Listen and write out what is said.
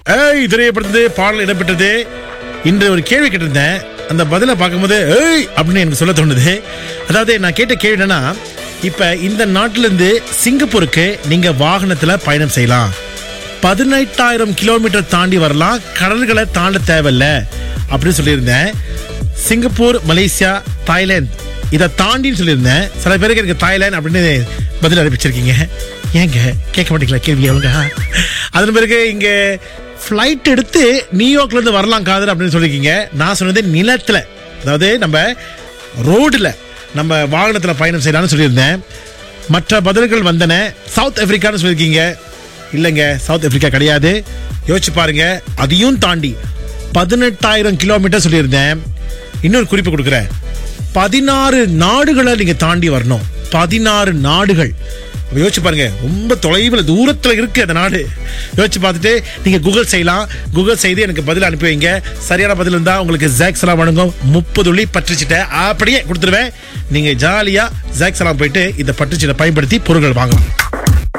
ஏய் திரையப்படுத்தது பாடல் இடம்பெற்றது இன்று ஒரு கேள்வி கேட்டிருந்தேன் அந்த பதிலை பார்க்கும்போது ஏய் அப்படின்னு எனக்கு சொல்ல தோணுது அதாவது நான் கேட்ட கேள்வி என்னன்னா இப்ப இந்த நாட்டில இருந்து சிங்கப்பூருக்கு நீங்க வாகனத்துல பயணம் செய்யலாம் பதினெட்டாயிரம் கிலோமீட்டர் தாண்டி வரலாம் கடல்களை தாண்ட தேவையில்ல அப்படின்னு சொல்லியிருந்தேன் சிங்கப்பூர் மலேசியா தாய்லாந்து இதை தாண்டின்னு சொல்லியிருந்தேன் சில பேருக்கு எனக்கு தாய்லாந்து அப்படின்னு பதில் அனுப்பிச்சிருக்கீங்க ஏங்க கேட்க மாட்டீங்களா கேள்வி ஒழுங்கா அதன் பிறகு இங்க ஃப்ளைட் எடுத்து நியூயார்க்ல இருந்து வரலாம் காதல் அப்படின்னு சொல்லியிருக்கீங்க நான் சொன்னது நிலத்துல அதாவது நம்ம ரோடுல நம்ம வாகனத்துல பயணம் செய்யலாம்னு சொல்லியிருந்தேன் மற்ற பதில்கள் வந்தன சவுத் ஆப்பிரிக்கான்னு சொல்லியிருக்கீங்க இல்லைங்க சவுத் ஆப்பிரிக்கா கிடையாது யோசிச்சு பாருங்க அதையும் தாண்டி பதினெட்டாயிரம் கிலோமீட்டர் சொல்லியிருந்தேன் இன்னொரு குறிப்பு கொடுக்குறேன் பதினாறு நாடுகளை நீங்க தாண்டி வரணும் பதினாறு நாடுகள் அப்ப யோசிச்சு பாருங்க ரொம்ப தொலைவில் தூரத்தில் இருக்கு அந்த நாடு யோசிச்சு பார்த்துட்டு நீங்க கூகுள் செய்யலாம் கூகுள் செய்து எனக்கு பதில் அனுப்பி வைங்க சரியான பதில் இருந்தா உங்களுக்கு ஜாக் சலாம் வழங்கும் முப்பது ஒளி பற்றுச்சிட்டை அப்படியே கொடுத்துருவேன் நீங்க ஜாலியா ஜாக் சலாம் போயிட்டு இந்த பற்றுச்சீட்டை பயன்படுத்தி பொருட்கள் வாங்கலாம்